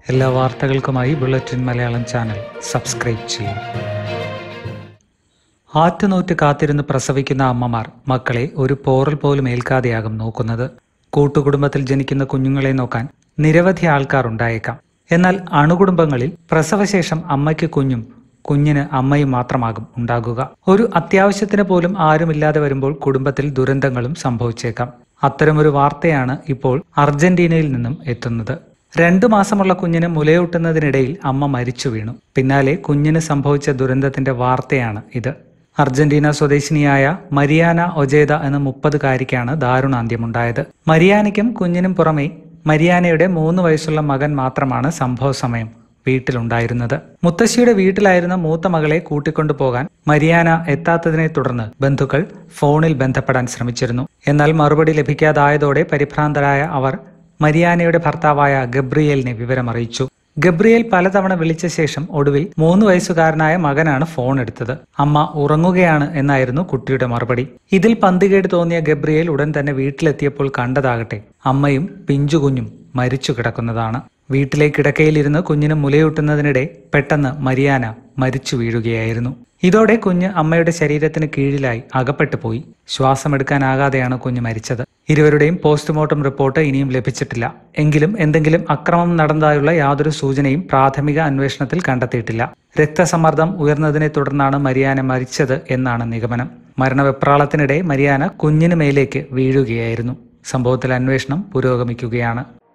എല്ലാ വാർത്തകൾക്കുമായി bulletin Malayalam channel subscribe ചെയ്യും ആറ്റുനൂറ്റ് കാത്തിരുന്ന് പ്രസവിക്കുന്ന അമ്മമാർ മക്കളെ ഒരു പോറൽ പോലും ഏൽക്കാതെയാകും നോക്കുന്നത് കൂട്ടുകുടുംബത്തിൽ ജനിക്കുന്ന കുഞ്ഞുങ്ങളെ നോക്കാൻ നിരവധി ആൾക്കാർ ഉണ്ടായേക്കാം എന്നാൽ അണുകുടുംബങ്ങളിൽ പ്രസവശേഷം അമ്മയ്ക്ക് കുഞ്ഞും കുഞ്ഞിന് അമ്മയും മാത്രമാകും ഉണ്ടാകുക ഒരു അത്യാവശ്യത്തിന് പോലും ആരുമില്ലാതെ വരുമ്പോൾ കുടുംബത്തിൽ ദുരന്തങ്ങളും സംഭവിച്ചേക്കാം അത്തരമൊരു വാർത്തയാണ് ഇപ്പോൾ അർജന്റീനയിൽ നിന്നും എത്തുന്നത് രണ്ടു മാസമുള്ള കുഞ്ഞിന് മുലയൂട്ടുന്നതിനിടയിൽ അമ്മ മരിച്ചു വീണു പിന്നാലെ കുഞ്ഞിന് സംഭവിച്ച ദുരന്തത്തിന്റെ വാർത്തയാണ് ഇത് അർജന്റീന സ്വദേശിനിയായ മരിയാന ഒജേദ എന്ന മുപ്പതുകാരിക്കാണ് ദാരുണാന്ത്യമുണ്ടായത് മരിയാനയ്ക്കും കുഞ്ഞിനും പുറമെ മരിയാനയുടെ മൂന്ന് വയസ്സുള്ള മകൻ മാത്രമാണ് സംഭവ സമയം വീട്ടിലുണ്ടായിരുന്നത് മുത്തശ്ശിയുടെ വീട്ടിലായിരുന്ന മൂത്ത മകളെ കൂട്ടിക്കൊണ്ടു പോകാൻ മരിയാന എത്താത്തതിനെ തുടർന്ന് ബന്ധുക്കൾ ഫോണിൽ ബന്ധപ്പെടാൻ ശ്രമിച്ചിരുന്നു എന്നാൽ മറുപടി ലഭിക്കാതായതോടെ പരിഭ്രാന്തരായ അവർ മരിയാനയുടെ ഭർത്താവായ ഗബ്രിയേലിനെ വിവരമറിയിച്ചു ഗബ്രിയേൽ പലതവണ വിളിച്ച ശേഷം ഒടുവിൽ മൂന്ന് വയസ്സുകാരനായ മകനാണ് ഫോൺ എടുത്തത് അമ്മ ഉറങ്ങുകയാണ് എന്നായിരുന്നു കുട്ടിയുടെ മറുപടി ഇതിൽ പന്തികേട് തോന്നിയ ഗബ്രിയേൽ ഉടൻ തന്നെ വീട്ടിലെത്തിയപ്പോൾ കണ്ടതാകട്ടെ അമ്മയും പിഞ്ചുകുഞ്ഞും മരിച്ചു കിടക്കുന്നതാണ് വീട്ടിലെ കിടക്കയിലിരുന്ന് കുഞ്ഞിന് മുലയൂട്ടുന്നതിനിടെ പെട്ടെന്ന് മരിയാന മരിച്ചു വീഴുകയായിരുന്നു ഇതോടെ കുഞ്ഞ് അമ്മയുടെ ശരീരത്തിന് കീഴിലായി അകപ്പെട്ടു പോയി ശ്വാസമെടുക്കാനാകാതെയാണ് കുഞ്ഞ് മരിച്ചത് ഇരുവരുടെയും പോസ്റ്റ്മോർട്ടം റിപ്പോർട്ട് ഇനിയും ലഭിച്ചിട്ടില്ല എങ്കിലും എന്തെങ്കിലും അക്രമം നടന്നതായുള്ള യാതൊരു സൂചനയും പ്രാഥമിക അന്വേഷണത്തിൽ കണ്ടെത്തിയിട്ടില്ല രക്തസമ്മർദ്ദം ഉയർന്നതിനെ തുടർന്നാണ് മരിയാന മരിച്ചത് എന്നാണ് നിഗമനം മരണവെപ്രാളത്തിനിടെ മരിയാന കുഞ്ഞിന് മേലേക്ക് വീഴുകയായിരുന്നു സംഭവത്തിൽ അന്വേഷണം പുരോഗമിക്കുകയാണ്